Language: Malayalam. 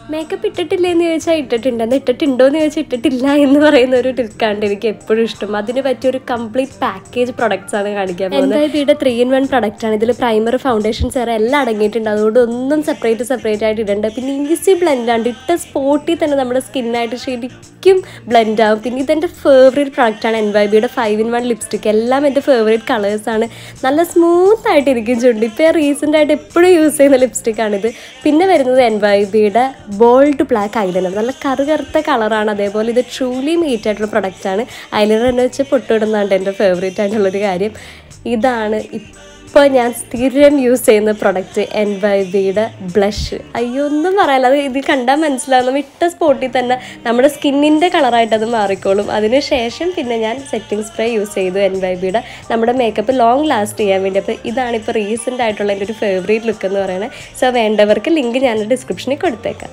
മേക്കപ്പ് ഇട്ടിട്ടില്ല എന്ന് ചോദിച്ചാൽ ഇട്ടിട്ടുണ്ട് എന്നാൽ ഇട്ടിട്ടുണ്ടോ എന്ന് ചോദിച്ചാൽ ഇട്ടിട്ടില്ല എന്ന് പറയുന്ന ഒരു ട്രിക്കാണ്ട് എനിക്ക് എപ്പോഴും ഇഷ്ടം അതിന് പറ്റിയ ഒരു കംപ്ലീറ്റ് പാക്കേജ് പ്രൊഡക്ട്സ് ആണ് കാണിക്കാൻ പോകുന്നത് എന്തായാലും ത്രീ ഇൻ വൺ പ്രൊഡക്റ്റ് ആണ് ഇതിൽ പ്രൈമർ ഫൗണ്ടേഷൻ സെറ എല്ലാം അടങ്ങിയിട്ടുണ്ട് അതുകൊണ്ട് ഒന്നും സെപ്പറേറ്റ് സെപ്പറേറ്റ് ആയിട്ട് ഇടണ്ട പിന്നെ ഈസി ബ്ലെൻഡ് ആണ് ഇട്ട സ്പോട്ടിൽ തന്നെ നമ്മുടെ സ്കിന്നായിട്ട് ശരിക്കും ബ്ലെൻഡ് ആവും പിന്നെ ഇതെൻ്റെ ഫേവറേറ്റ് പ്രൊഡക്റ്റ് ആണ് എൻ വൈ ബിയുടെ ഫൈവ് ഇൻ വൺ ലിപ്സ്റ്റിക് എല്ലാം എൻ്റെ ഫേവറേറ്റ് കളേഴ്സ് ആണ് നല്ല സ്മൂത്ത് ആയിട്ട് ഇരിക്കും ചുണ്ട് ഇപ്പോൾ റീസെൻ്റ് ആയിട്ട് എപ്പോഴും യൂസ് ചെയ്യുന്ന ലിപ്സ്റ്റിക് ആണിത് പിന്നെ വരുന്നത് എൻ വൈ ബിയുടെ ബോൾഡ് ബ്ലാക്ക് ഐലൈനർ നല്ല കറുകറുത്ത കളറാണ് അതേപോലെ ഇത് ട്രൂലി മീറ്റ് ആയിട്ടുള്ള പ്രൊഡക്റ്റ് ആണ് ഐലൈനർ എന്ന് വെച്ച് പൊട്ടിടുന്നതാണ് എൻ്റെ ഫേവറേറ്റ് ആയിട്ടുള്ളൊരു കാര്യം ഇതാണ് ഇപ്പോൾ ഞാൻ സ്ഥിരം യൂസ് ചെയ്യുന്ന പ്രൊഡക്റ്റ് എൻ വൈ ബിയുടെ ബ്ലഷ് അയ്യോ ഒന്നും പറയാനില്ല അത് ഇത് കണ്ടാൽ മനസ്സിലാവും നമ്മൾ ഇട്ട സ്പോട്ടിൽ തന്നെ നമ്മുടെ സ്കിന്നിൻ്റെ കളറായിട്ട് അത് മാറിക്കോളും അതിനുശേഷം പിന്നെ ഞാൻ സെറ്റിംഗ് സ്പ്രേ യൂസ് ചെയ്തു എൻ വൈ ബിയുടെ നമ്മുടെ മേക്കപ്പ് ലോങ് ലാസ്റ്റ് ചെയ്യാൻ വേണ്ടി അപ്പോൾ ഇതാണ് ഇപ്പോൾ റീസെൻ്റ് ആയിട്ടുള്ള എൻ്റെ ഒരു ഫേവറേറ്റ് ലുക്ക് എന്ന് പറയുന്നത് സോ വേണ്ടവർക്ക് ലിങ്ക് ഞാൻ ഡിസ്ക്രിപ്ഷനിൽ കൊടുത്തേക്കാം